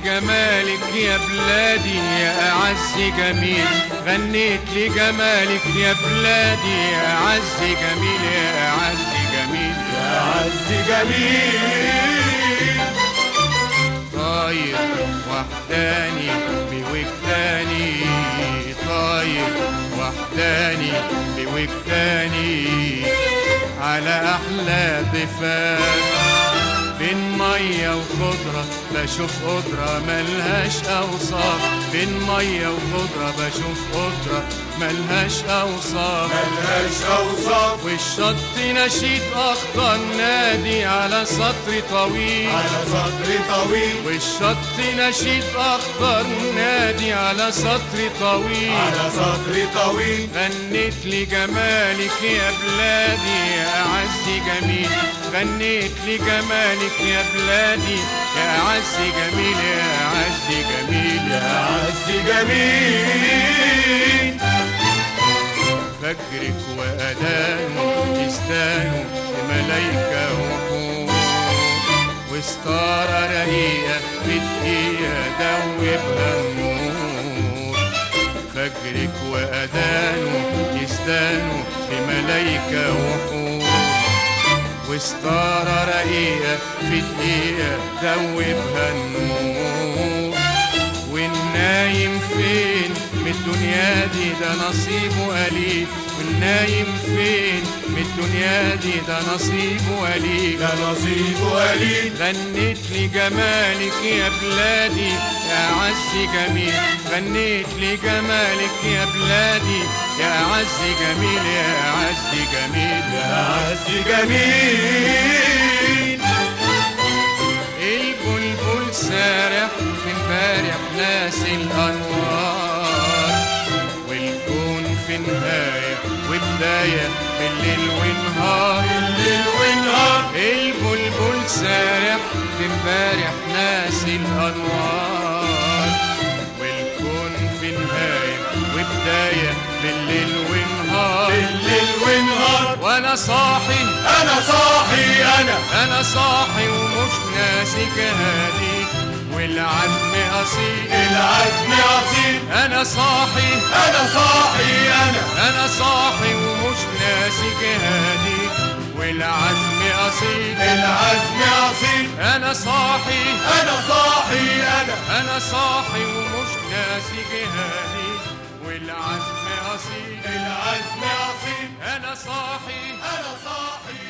لجمالك يا بلادي يا أعز جميل غنيت لجمالك يا بلادي يا أعز جميل يا أعز جميل يا عز جميل طاير وحداني بوجداني طاير وحداني بوجداني على أحلى ضفاف بين مية وخضرة بشوف قدرة ملهاش أوصاف بين مية وخضرة بشوف قدرة ملهاش أوصاف ملهاش اوصاف والشط نشيد أخضر نادي على سطر طويل على صدر طويل والشط نشيد أخضر نادي على سطر طويل على صدر طويل غنيت لجمالك يا بلادي يا أعز جميل غنيت لجمالك يا بلادي يا أعز جميل يا أعز جميل يا يا عز جميل فجرك وأذانه يستانوا بملايكة وحور وستارة رقيقة بدقيقة دوبها النور فجرك وأذانه يستانوا بملايكة وحور وستارة رقيقة في دقيقة دوبها النور والنايم فين من الدنيا دي ده نصيبه قليل والنايم فين من الدنيا دي ده نصيبه قليل ده نصيبه قليل غنيت لجمالك يا بلادي يا أعز جميل غنيت لجمالك يا بلادي يا أعز جميل يا أعز جميل يا عز جميل البلبل سارح في امبارح ناس الانوار والكون في نهايه وبدايه في الليل ونهار الليل ونهار البلبل سارح في امبارح ناس الانوار والكون في نهايه وبدايه بالليل ونهار الليل ونهار وانا صاحي انا صاحي انا انا صاحي ومش ناسي جهادي والعزم اصيل العزم اصيل انا صاحي انا صاحي انا انا صاحي ومش ناسي جهادي والعزم اصيل العزم اصيل انا صاحي انا صاحي انا انا صاحي ومش ناسي جهادي والعزم اصيل العزم اصيل انا صاحي انا صاحي